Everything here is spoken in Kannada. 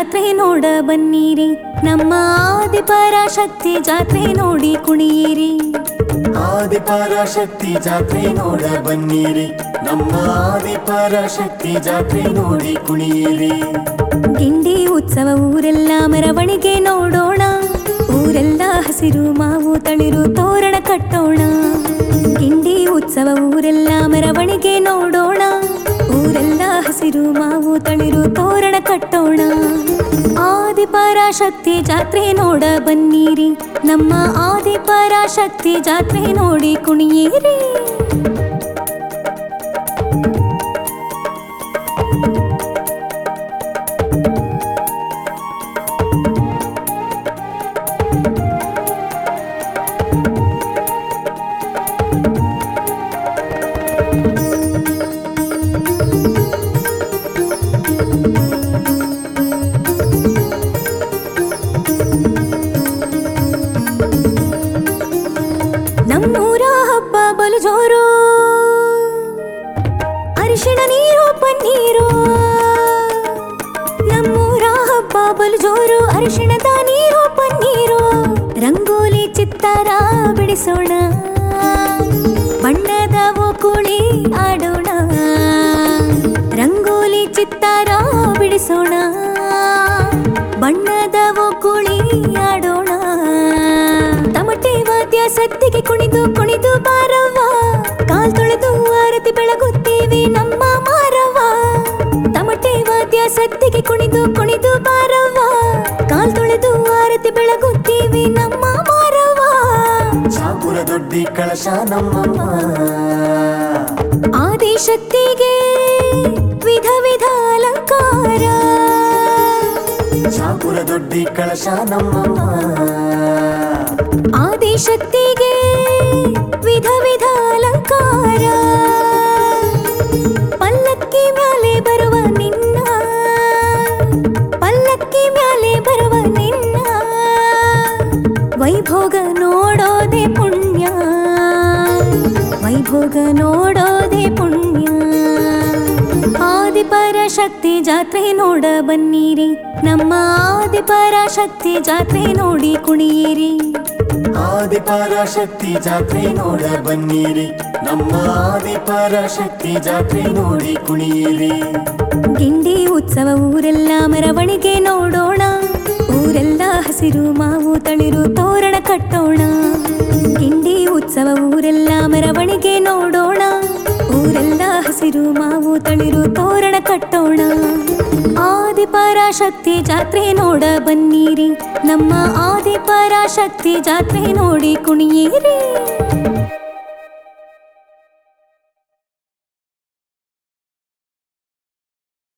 ಜಾತ್ರೆ ನೋಡ ಬನ್ನಿರಿ ನಮ್ಮ ಆದಿಪರಾಶಕ್ತಿ ಜಾತ್ರೆ ನೋಡಿ ಕುಣಿಯಿರಿ ಆದಿಪರಾಶಕ್ತಿ ಜಾತ್ರೆ ನೋಡ ಬನ್ನಿರಿ ನಮ್ಮ ಆದಿಪರಾಶಕ್ತಿ ಜಾತ್ರೆ ನೋಡಿ ಕುಣಿಯಿರಿ ಗಿಂಡಿ ಉತ್ಸವ ಊರೆಲ್ಲ ಮೆರವಣಿಗೆ ನೋಡೋಣ ಊರೆಲ್ಲ ಹಸಿರು ಮಾವು ತಳಿರು ತೋರಣ ಕಟ್ಟೋಣ ಗಿಂಡಿ ಉತ್ಸವ ಊರೆಲ್ಲ ಮೆರವಣಿಗೆ ನೋಡೋಣ ಊರೆಲ್ಲ ಹಸಿರು ಮಾವು ತಳಿರು ತೋರಣ ಕಟ್ಟೋಣ ಆದಿಪರಾಶಕ್ತಿ ಜಾತ್ರೆ ನೋಡ ಬನ್ನಿರಿ ನಮ್ಮ ಆದಿಪರಾಶಕ್ತಿ ಜಾತ್ರೆ ನೋಡಿ ಕುಣಿಯಿರಿ ನಮ್ಮೂರ ಹಬ್ಬ ಬಲು ಜೋರು ಅರಿಶಿಣ ನೀರು ಪನ್ನೀರು ನಮ್ಮೂರ ಹಬ್ಬ ಬಲು ಜೋರು ಅರಿಶಿಣದ ನೀರು ಪನ್ನೀರು ರಂಗೋಲಿ ಚಿತ್ತಾರ ಬಿಡಿಸೋಣ ಬಣ್ಣದ ಕುಳಿ ಆಡೋಣ ರಂಗೋಲಿ ಚಿತ್ತಾರ ಬಿಡಿಸೋಣ ಬಣ್ಣದ ಕುಳಿ ಆಡೋಣ ತಮಟೆ ವಾದ್ಯ ಸತ್ತಿಗೆ ಕುಣಿದು ಕುಣಿದು ಬಾರವ್ವ ಕಾಲ್ ತೊಳೆದು ಆರತಿ ಬೆಳಗುತ್ತೇವೆ ನಮ್ಮ ಮಾರವ್ವ ತಮಟೆ ವಾದ್ಯ ಸತ್ತಿಗೆ ಕುಣಿದು ಕುಣಿದು ಬಾರವ್ವ ಕಾಲ್ ತೊಳೆದು ಆರತಿ ಬೆಳಗುತ್ತೇವೆ ನಮ್ಮ ಮಾರವ್ವ ಚಾಪುರ ದೊಡ್ಡಿ ಕಳಶ ನಮ್ಮಮ್ಮ ಆದಿಶಕ್ತಿಗೆ ವಿಧ ವಿಧ ಅಲಂಕಾರ ಚಾಪುರ ದೊಡ್ಡಿ ಕಳಶ ನಮ್ಮಮ್ಮ ಆದಿಶಕ್ತಿಗೆ ವಿಧ ವಿಧ ಅಲಂಕಾರ ಪಲ್ಲಕ್ಕಿ ಮ್ಯಾಲೆ ಬರುವ ನಿನ್ನ ಪಲ್ಲಕ್ಕಿ ಮ್ಯಾಲೆ ಬರುವ ನಿನ್ನ ವೈಭೋಗ ನೋಡೋದೆ ಪುಣ್ಯ ವೈಭೋಗ ನೋಡೋದೆ ಪುಣ್ಯ ಆದಿಪರಾಶಕ್ತಿ ಜಾತ್ರೆ ನೋಡ ಬನ್ನಿರಿ ನಮ್ಮ ಆದಿಪರಾಶಕ್ತಿ ಜಾತ್ರೆ ನೋಡಿ ಕುಣಿಯಿರಿ ಆದಿಪರಾಶಕ್ತಿ ಜಾತ್ರೆ ನೋಡ ಬನ್ನಿರಿ ನಮ್ಮ ಆದಿಪರಾಶಕ್ತಿ ಜಾತ್ರೆ ನೋಡಿ ಕುಣಿಯಿರಿ ಗಿಂಡಿ ಉತ್ಸವ ಊರೆಲ್ಲ ಮೆರವಣಿಗೆ ನೋಡೋಣ ಊರೆಲ್ಲ ಹಸಿರು ಮಾವು ತಳಿರು ತೋರಣ ಕಟ್ಟೋಣ ಗಿಂಡಿ ಉತ್ಸವ ಊರೆಲ್ಲ ಮೆರವಣಿಗೆ ನೋಡೋಣ ಊರೆಲ್ಲ ಹಸಿರು ಮಾವು ತಳಿರು ತೋರಣ ಕಟ್ಟೋಣ ಆದಿಪರಾಶಕ್ತಿ ಜಾತ್ರೆ ನೋಡ ಬನ್ನಿರಿ ನಮ್ಮ ಆದಿಪರಾಶಕ್ತಿ ಜಾತ್ರೆ ನೋಡಿ ಕುಣಿಯಿರಿ